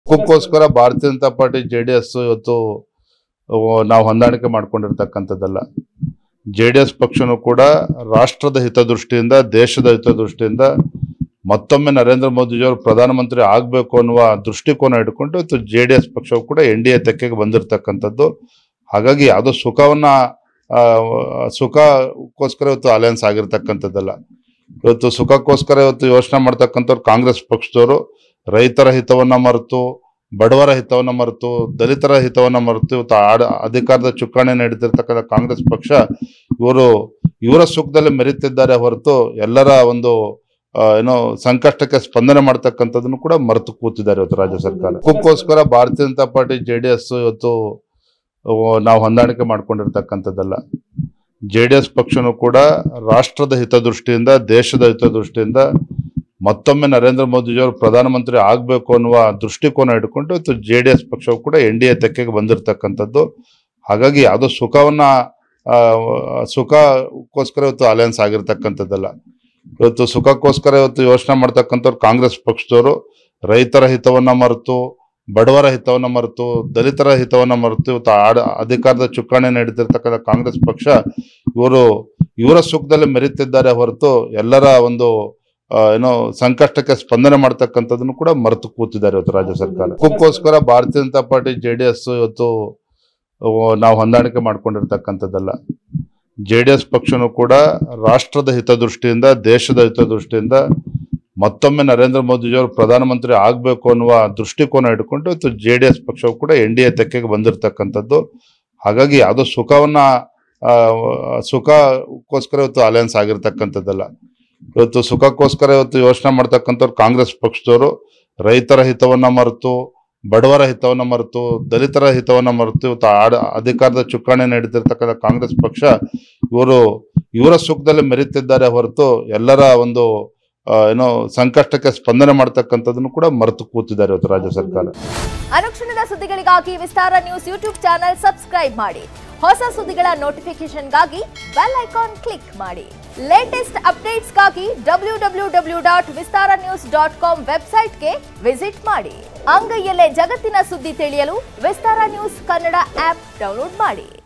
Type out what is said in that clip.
ಅದಕ್ಕೋಸ್ಕರ Bharatiya Janata Party J D S ಇವತ್ತು ಆ, ನಾವು ಹೊಂದಾಣಿಕೆ ಮಾಡ್ಕೊಂಡಿರ್ತಕ್ಕಂಥದ್ದಲ್ಲ ಜೆ ಡಿ ಎಸ್ ಪಕ್ಷನೂ ಕೂಡ ರಾಷ್ಟ್ರದ ಹಿತದೃಷ್ಟಿಯಿಂದ ದೇಶದ ಹಿತದೃಷ್ಟಿಯಿಂದ ಮತ್ತೊಮ್ಮೆ ನರೇಂದ್ರ ಮೋದಿಜಿಯವರು ಪ್ರಧಾನಮಂತ್ರಿ ಆಗಬೇಕು ಅನ್ನುವ ದೃಷ್ಟಿಕೋನ ಇಟ್ಕೊಂಡು ಇವತ್ತು ಜೆ ಡಿ ಎಸ್ ಪಕ್ಷವು ಕೂಡ ಎನ್ ಡಿ ಎ ತೆಕ್ಕೆಗೆ ಬಂದಿರತಕ್ಕಂಥದ್ದು ಹಾಗಾಗಿ ಯಾವುದೋ ಸುಖವನ್ನ ಆ, ಸುಖಕ್ಕೋಸ್ಕರ ಇವತ್ತು ಅಲಯನ್ಸ್ ಆಗಿರ್ತಕ್ಕಂಥದ್ದಲ್ಲ ಇವತ್ತು ಸುಖಕ್ಕೋಸ್ಕರ ಇವತ್ತು ಯೋಚನೆ ಮಾಡ್ತಕ್ಕಂಥವ್ರು ಕಾಂಗ್ರೆಸ್ ಪಕ್ಷದವರು ರೈತರ ಹಿತವನ್ನ ಮರೆತು ಬಡವರ ಹಿತವನ್ನ ಮರೆತು ದಲಿತರ ಹಿತವನ್ನ ಮರೆತು ಇವತ್ತು ಆಡ ಅಧಿಕಾರದ ಚುಕ್ಕಾಣಿ ನಡೆದಿರ್ತಕ್ಕಂಥ ಕಾಂಗ್ರೆಸ್ ಪಕ್ಷ ಇವರು ಇವರ ಸುಖದಲ್ಲಿ ಮೆರೀತಿದ್ದಾರೆ ಹೊರತು ಎಲ್ಲರ ಒಂದು ಆ, ಏನೋ ಸಂಕಷ್ಟಕ್ಕೆ ಸ್ಪಂದನೆ ಮಾಡ್ತಕ್ಕಂಥದ್ದನ್ನು ಕೂಡ ಮರೆತು ಕೂತಿದ್ದಾರೆ ಇವತ್ತು ರಾಜ್ಯ ಸರ್ಕಾರ ಅದಕ್ಕೋಸ್ಕರ Bharatiya Janata Party J D S ಇವತ್ತು ಆ, ನಾವು ಹೊಂದಾಣಿಕೆ ಮಾಡ್ಕೊಂಡಿರ್ತಕ್ಕಂಥದ್ದಲ್ಲ ಜೆ ಡಿ ಎಸ್ ಪಕ್ಷನೂ ಕೂಡ ರಾಷ್ಟ್ರದ ಹಿತದೃಷ್ಟಿಯಿಂದ ದೇಶದ ಹಿತದೃಷ್ಟಿಯಿಂದ ಮತ್ತೊಮ್ಮೆ ನರೇಂದ್ರ ಮೋದಿಜಿಯವರು ಪ್ರಧಾನಮಂತ್ರಿ ಆಗಬೇಕು ಅನ್ನುವ ದೃಷ್ಟಿಕೋನ ಇಟ್ಕೊಂಡು ಇವತ್ತು ಜೆ ಡಿ ಎಸ್ ಪಕ್ಷವು ಕೂಡ ಎನ್ ಡಿ ಎ ತೆಕ್ಕೆಗೆ ಬಂದಿರತಕ್ಕಂಥದ್ದು ಹಾಗಾಗಿ ಯಾವುದೋ ಸುಖವನ್ನ ಆ, ಸುಖಕ್ಕೋಸ್ಕರ ಇವತ್ತು ಅಲಯನ್ಸ್ ಆಗಿರ್ತಕ್ಕಂಥದ್ದಲ್ಲ ಇವತ್ತು ಸುಖಕ್ಕೋಸ್ಕರ ಇವತ್ತು ಯೋಚನೆ ಮಾಡ್ತಕ್ಕಂಥವ್ರು ಕಾಂಗ್ರೆಸ್ ಪಕ್ಷದವರು ರೈತರ ಹಿತವನ್ನ ಮರೆತು ಬಡವರ ಹಿತವನ್ನ ಮರೆತು ದಲಿತರ ಹಿತವನ್ನ ಮರೆತು ಇವತ್ತು ಆಡ ಅಧಿಕಾರದ ಚುಕ್ಕಾಣಿ ನಡೆದಿರ್ತಕ್ಕಂಥ ಕಾಂಗ್ರೆಸ್ ಪಕ್ಷ ಇವರು ಇವರ ಸುಖದಲ್ಲಿ ಮೆರೀತಿದ್ದಾರೆ ಹೊರತು ಎಲ್ಲರ ಒಂದು ಆ, ಏನೋ ಸಂಕಷ್ಟಕ್ಕೆ ಸ್ಪಂದನೆ ಮಾಡ್ತಕ್ಕಂಥದ್ದನ್ನು ಕೂಡ ಮರೆತು ಕೂತಿದ್ದಾರೆ ಇವತ್ತು ರಾಜ್ಯ ಸರ್ಕಾರ ಅದಕ್ಕೋಸ್ಕರ Bharatiya Janata Party J D S ಇವತ್ತು ಆ, ನಾವು ಹೊಂದಾಣಿಕೆ ಮಾಡ್ಕೊಂಡಿರ್ತಕ್ಕಂಥದ್ದಲ್ಲ ಜೆ ಡಿ ಎಸ್ ಪಕ್ಷನೂ ಕೂಡ ರಾಷ್ಟ್ರದ ಹಿತದೃಷ್ಟಿಯಿಂದ ದೇಶದ ಹಿತದೃಷ್ಟಿಯಿಂದ ಮತ್ತೊಮ್ಮೆ ನರೇಂದ್ರ ಮೋದಿಜಿಯವರು ಪ್ರಧಾನಮಂತ್ರಿ ಆಗಬೇಕು ಅನ್ನುವ ದೃಷ್ಟಿಕೋನ ಇಟ್ಕೊಂಡು ಇವತ್ತು ಜೆ ಡಿ ಎಸ್ ಪಕ್ಷವು ಕೂಡ ಎನ್ ಡಿ ಎ ತೆಕ್ಕೆಗೆ ಬಂದಿರತಕ್ಕಂಥದ್ದು ಹಾಗಾಗಿ ಯಾವುದೋ ಸುಖವನ್ನ ಆ, ಸುಖಕ್ಕೋಸ್ಕರ ಇವತ್ತು ಅಲಯನ್ಸ್ ಆಗಿರ್ತಕ್ಕಂಥದ್ದಲ್ಲ ಇವತ್ತು ಸುಖಕ್ಕೋಸ್ಕರ ಇವತ್ತು ಯೋಚನೆ ಮಾಡ್ತಕ್ಕಂಥವ್ರು ಕಾಂಗ್ರೆಸ್ ಪಕ್ಷದವರು ರೈತರ ಹಿತವನ್ನ ಮರೆತು ಬಡವರ ಹಿತವನ್ನ ಮರೆತು ದಲಿತರ ಹಿತವನ್ನ ಮರೆತು ಇವತ್ತು ಆಡ ಅಧಿಕಾರದ ಚುಕ್ಕಾಣಿ ನಡೆದಿರ್ತಕ್ಕಂಥ ಕಾಂಗ್ರೆಸ್ ಪಕ್ಷ ಇವರು ಇವರ ಸುಖದಲ್ಲಿ ಮೆರೀತಿದ್ದಾರೆ ಹೊರತು ಎಲ್ಲರ ಒಂದು ಆ, ಏನೋ ಸಂಕಷ್ಟಕ್ಕೆ ಸ್ಪಂದನೆ ಮಾಡ್ತಕ್ಕಂಥದ್ದನ್ನು ಕೂಡ ಮರೆತು ಕೂತಿದ್ದಾರೆ ಇವತ್ತು ರಾಜ್ಯ ಸರ್ಕಾರ ಅನುಕ್ಷಣದ ಸುದ್ದಿಗಳಿಗಾಗಿ Vistara news YouTube channel subscribe ಮಾಡಿ ಹೊಸ ಸುದ್ದಿಗಳ ನೋಟಿಫಿಕೇಶನ್ಗಾಗಿ ಬೆಲ್ ಐಕಾನ್ ಕ್ಲಿಕ್ ಮಾಡಿ ಲೇಟೆಸ್ಟ್ ಅಪ್ಡೇಟ್ಸ್ಗಾಗಿ W W W dot Vistara news dot com ವೆಬ್ಸೈಟ್ಗೆ ವಿಸಿಟ್ ಮಾಡಿ ಅಂಗೈಯಲ್ಲೇ ಜಗತ್ತಿನ ಸುದ್ದಿ ತಿಳಿಯಲು Vistara news Kannada app download ಮಾಡಿ